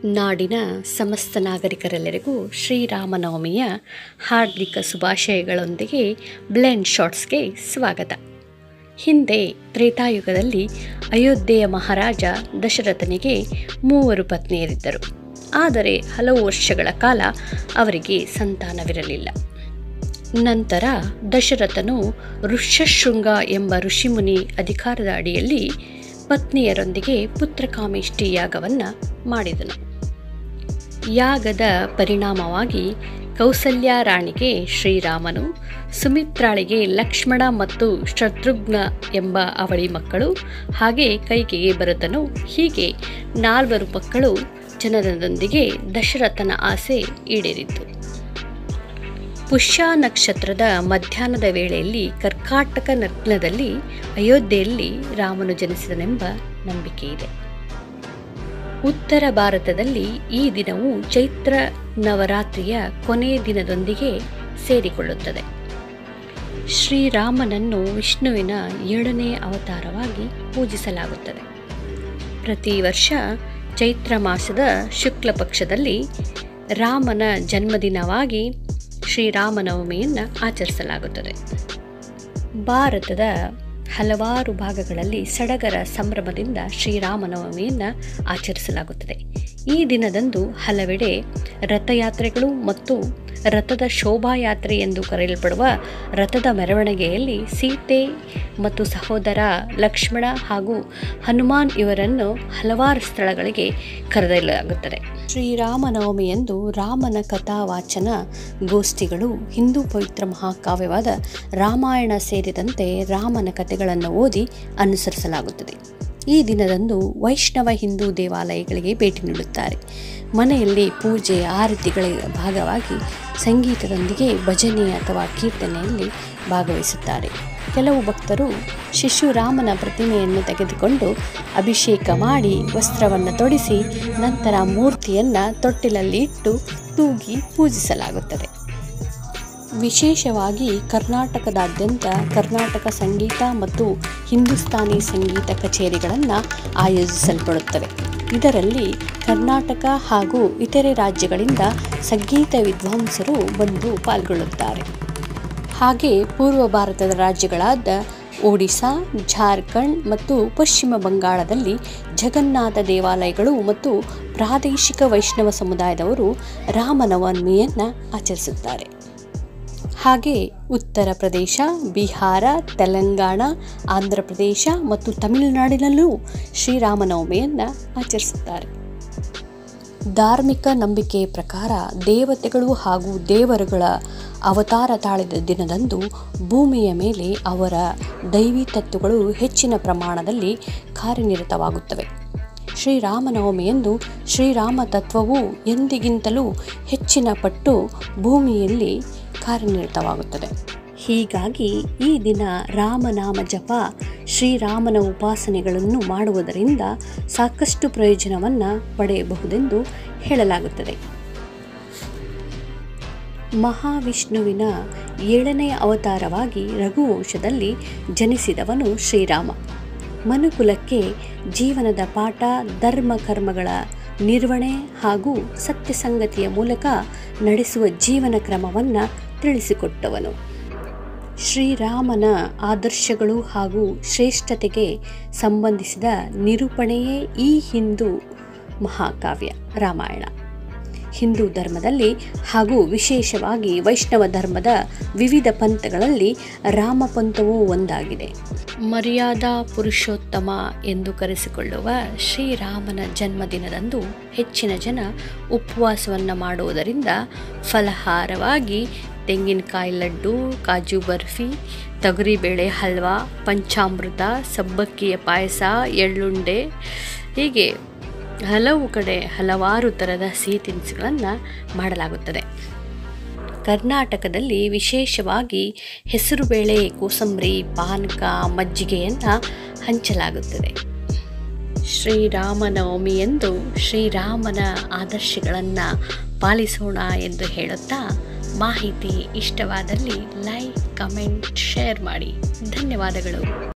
ನಾಡಿನ ಸಮಸ್ತ ನಾಗರಿಕರೆಲ್ಲರಿಗೂ ಶ್ರೀರಾಮನವಮಿಯ ಹಾರ್ದಿಕ ಶುಭಾಶಯಗಳೊಂದಿಗೆ ಬ್ಲೆಂಡ್ ಶಾಟ್ಸ್ಗೆ ಸ್ವಾಗತ ಹಿಂದೆ ತ್ರೇತಾಯುಗದಲ್ಲಿ ಅಯೋಧ್ಯೆಯ ಮಹಾರಾಜ ದಶರಥನಿಗೆ ಮೂವರು ಪತ್ನಿಯರಿದ್ದರು ಆದರೆ ಹಲವು ವರ್ಷಗಳ ಕಾಲ ಅವರಿಗೆ ಸಂತಾನವಿರಲಿಲ್ಲ ನಂತರ ದಶರಥನು ಋಷ್ಯಶೃಂಗ ಎಂಬ ಋಷಿಮುನಿ ಅಧಿಕಾರದ ಅಡಿಯಲ್ಲಿ ಪತ್ನಿಯರೊಂದಿಗೆ ಪುತ್ರಕಾಮೇಷ್ಟಿ ಯಾಗವನ್ನು ಮಾಡಿದನು ಯಾಗದ ಪರಿಣಾಮವಾಗಿ ಕೌಸಲ್ಯ ರಾಣಿಗೆ ಶ್ರೀರಾಮನು ಸುಮಿತ್ರಾಳಿಗೆ ಲಕ್ಷ್ಮಣ ಮತ್ತು ಶತ್ರುಘ್ನ ಎಂಬ ಅವಳಿ ಮಕ್ಕಳು ಹಾಗೆ ಕೈಕೆಗೆ ಭರತನು ಹೀಗೆ ನಾಲ್ವರು ಮಕ್ಕಳು ಜನನದೊಂದಿಗೆ ದಶರಥನ ಆಸೆ ಈಡೇರಿತು ಪುಷ್ಯ ನಕ್ಷತ್ರದ ಮಧ್ಯಾಹ್ನದ ವೇಳೆಯಲ್ಲಿ ಕರ್ಕಾಟಕ ನಗ್ನದಲ್ಲಿ ಅಯೋಧ್ಯೆಯಲ್ಲಿ ರಾಮನು ಜನಿಸಿದನೆಂಬ ನಂಬಿಕೆ ಇದೆ ಉತ್ತರ ಭಾರತದಲ್ಲಿ ಈ ದಿನವು ಚೈತ್ರ ನವರಾತ್ರಿಯ ಕೊನೆಯ ದಿನದೊಂದಿಗೆ ಸೇರಿಕೊಳ್ಳುತ್ತದೆ ಶ್ರೀರಾಮನನ್ನು ವಿಷ್ಣುವಿನ ಏಳನೇ ಅವತಾರವಾಗಿ ಪೂಜಿಸಲಾಗುತ್ತದೆ ಪ್ರತಿ ವರ್ಷ ಚೈತ್ರ ಮಾಸದ ಶುಕ್ಲ ಪಕ್ಷದಲ್ಲಿ ರಾಮನ ಜನ್ಮದಿನವಾಗಿ ಶ್ರೀರಾಮನವಮಿಯನ್ನು ಆಚರಿಸಲಾಗುತ್ತದೆ ಭಾರತದ ಹಲವಾರು ಭಾಗಗಳಲ್ಲಿ ಸಡಗರ ಸಂಭ್ರಮದಿಂದ ಶ್ರೀರಾಮನವಮಿಯನ್ನು ಆಚರಿಸಲಾಗುತ್ತದೆ ಈ ದಿನದಂದು ಹಲವೆಡೆ ರಥಯಾತ್ರೆಗಳು ಮತ್ತು ರಥದ ಶೋಭಾಯಾತ್ರೆ ಎಂದು ಕರೆಯಲ್ಪಡುವ ರಥದ ಮೆರವಣಿಗೆಯಲ್ಲಿ ಸೀತೆ ಮತ್ತು ಸಹೋದರ ಲಕ್ಷ್ಮಣ ಹಾಗೂ ಹನುಮಾನ್ ಇವರನ್ನು ಹಲವಾರು ಸ್ಥಳಗಳಿಗೆ ಕರೆದೊಯ್ಯಲಾಗುತ್ತದೆ ಶ್ರೀರಾಮನವಮಿಯಂದು ರಾಮನ ಕಥಾ ವಾಚನ ಗೋಷ್ಠಿಗಳು ಹಿಂದೂ ಪವಿತ್ರ ಮಹಾಕಾವ್ಯವಾದ ರಾಮಾಯಣ ಸೇರಿದಂತೆ ರಾಮನ ಕಥೆಗಳನ್ನು ಓದಿ ಅನುಸರಿಸಲಾಗುತ್ತದೆ ಈ ದಿನದಂದು ವೈಷ್ಣವ ಹಿಂದೂ ದೇವಾಲಯಗಳಿಗೆ ಭೇಟಿ ನೀಡುತ್ತಾರೆ ಮನೆಯಲ್ಲಿ ಪೂಜೆ ಆರತಿಗಳ ಭಾಗವಾಗಿ ಸಂಗೀತದೊಂದಿಗೆ ಭಜನೆ ಅಥವಾ ಕೀರ್ತನೆಯಲ್ಲಿ ಭಾಗವಹಿಸುತ್ತಾರೆ ಕೆಲವು ಭಕ್ತರು ಶಿಶುರಾಮನ ಪ್ರತಿಮೆಯನ್ನು ತೆಗೆದುಕೊಂಡು ಅಭಿಷೇಕ ಮಾಡಿ ವಸ್ತ್ರವನ್ನು ತೊಡಿಸಿ ನಂತರ ಮೂರ್ತಿಯನ್ನು ತೊಟ್ಟಿಲಲ್ಲಿ ಇಟ್ಟು ತೂಗಿ ಪೂಜಿಸಲಾಗುತ್ತದೆ ವಿಶೇಷವಾಗಿ ಕರ್ನಾಟಕದಾದ್ಯಂತ ಕರ್ನಾಟಕ ಸಂಗೀತ ಮತ್ತು ಹಿಂದೂಸ್ತಾನಿ ಸಂಗೀತ ಕಚೇರಿಗಳನ್ನು ಆಯೋಜಿಸಲ್ಪಡುತ್ತವೆ ಇದರಲ್ಲಿ ಕರ್ನಾಟಕ ಹಾಗೂ ಇತರೆ ರಾಜ್ಯಗಳಿಂದ ಸಂಗೀತ ವಿದ್ವಾಂಸರು ಬಂದು ಪಾಲ್ಗೊಳ್ಳುತ್ತಾರೆ ಹಾಗೆ ಪೂರ್ವ ಭಾರತದ ರಾಜ್ಯಗಳಾದ ಒಡಿಶಾ ಜಾರ್ಖಂಡ್ ಮತ್ತು ಪಶ್ಚಿಮ ಬಂಗಾಳದಲ್ಲಿ ಜಗನ್ನಾಥ ದೇವಾಲಯಗಳು ಮತ್ತು ಪ್ರಾದೇಶಿಕ ವೈಷ್ಣವ ಸಮುದಾಯದವರು ರಾಮನವಮಿಯನ್ನು ಆಚರಿಸುತ್ತಾರೆ ಹಾಗೆ ಉತ್ತರ ಪ್ರದೇಶ ಬಿಹಾರ ತೆಲಂಗಾಣ ಆಂಧ್ರ ಪ್ರದೇಶ ಮತ್ತು ತಮಿಳುನಾಡಿನಲ್ಲೂ ಶ್ರೀರಾಮನವಮಿಯನ್ನು ಆಚರಿಸುತ್ತಾರೆ ಧಾರ್ಮಿಕ ನಂಬಿಕೆಯ ಪ್ರಕಾರ ದೇವತೆಗಳು ಹಾಗೂ ದೇವರುಗಳ ಅವತಾರ ತಾಳಿದ ದಿನದಂದು ಭೂಮಿಯ ಮೇಲೆ ಅವರ ದೈವಿ ತತ್ವಗಳು ಹೆಚ್ಚಿನ ಪ್ರಮಾಣದಲ್ಲಿ ಕಾರ್ಯನಿರತವಾಗುತ್ತವೆ ಶ್ರೀರಾಮನವಮಿಯಂದು ಶ್ರೀರಾಮ ತತ್ವವು ಎಂದಿಗಿಂತಲೂ ಹೆಚ್ಚಿನ ಪಟ್ಟು ಭೂಮಿಯಲ್ಲಿ ಕಾರ್ಯನಿರತವಾಗುತ್ತದೆ ಹೀಗಾಗಿ ಈ ದಿನ ರಾಮನಾಮ ಜಪ ಶ್ರೀರಾಮನ ಉಪಾಸನೆಗಳನ್ನು ಮಾಡುವುದರಿಂದ ಸಾಕಷ್ಟು ಪ್ರಯೋಜನವನ್ನು ಪಡೆಯಬಹುದೆಂದು ಹೇಳಲಾಗುತ್ತದೆ ಮಹಾವಿಷ್ಣುವಿನ ಏಳನೆಯ ಅವತಾರವಾಗಿ ರಘುವಂಶದಲ್ಲಿ ಜನಿಸಿದವನು ಶ್ರೀರಾಮ ಮನುಕುಲಕ್ಕೆ ಜೀವನದ ಪಾಠ ಧರ್ಮ ಕರ್ಮಗಳ ನಿರ್ವಹಣೆ ಹಾಗೂ ಸತ್ಯಸಂಗತಿಯ ಮೂಲಕ ನಡೆಸುವ ಜೀವನ ಕ್ರಮವನ್ನು ತಿಳಿಸಿಕೊಟ್ಟವನು ಶ್ರೀರಾಮನ ಆದರ್ಶಗಳು ಹಾಗೂ ಶ್ರೇಷ್ಠತೆಗೆ ಸಂಬಂಧಿಸಿದ ನಿರೂಪಣೆಯೇ ಈ ಹಿಂದೂ ಮಹಾಕಾವ್ಯ ರಾಮಾಯಣ ಹಿಂದೂ ಧರ್ಮದಲ್ಲಿ ಹಾಗೂ ವಿಶೇಷವಾಗಿ ವೈಷ್ಣವ ಧರ್ಮದ ವಿವಿಧ ಪಂಥಗಳಲ್ಲಿ ರಾಮಪಂಥವೂ ಒಂದಾಗಿದೆ ಮರ್ಯಾದಾ ಪುರುಷೋತ್ತಮ ಎಂದು ಕರೆಸಿಕೊಳ್ಳುವ ಶ್ರೀರಾಮನ ಜನ್ಮದಿನದಂದು ಹೆಚ್ಚಿನ ಜನ ಉಪವಾಸವನ್ನು ಮಾಡುವುದರಿಂದ ಫಲಹಾರವಾಗಿ ತೆಂಗಿನಕಾಯಿ ಲಡ್ಡು ಕಾಜು ಬರ್ಫಿ ತೊಗರಿಬೇಳೆ ಹಲ್ವಾ ಪಂಚಾಮೃತ ಸಬ್ಬಕ್ಕಿಯ ಪಾಯಸ ಎಳ್ಳುಂಡೆ ಹೀಗೆ ಹಲವು ಕಡೆ ಹಲವಾರು ಥರದ ಸಿಹಿ ತಿನಿಸುಗಳನ್ನು ಮಾಡಲಾಗುತ್ತದೆ ಕರ್ನಾಟಕದಲ್ಲಿ ವಿಶೇಷವಾಗಿ ಹೆಸರುಬೇಳೆ ಕೋಸಂಬರಿ ಪಾನಕ ಮಜ್ಜಿಗೆಯನ್ನು ಹಂಚಲಾಗುತ್ತದೆ ಶ್ರೀರಾಮನವಮಿಯಂದು ಶ್ರೀರಾಮನ ಆದರ್ಶಗಳನ್ನು ಪಾಲಿಸೋಣ ಎಂದು ಹೇಳುತ್ತಾ ಮಾಹಿತಿ ಇಷ್ಟವಾದಲ್ಲಿ ಲೈಕ್ ಕಮೆಂಟ್ ಶೇರ್ ಮಾಡಿ ಧನ್ಯವಾದಗಳು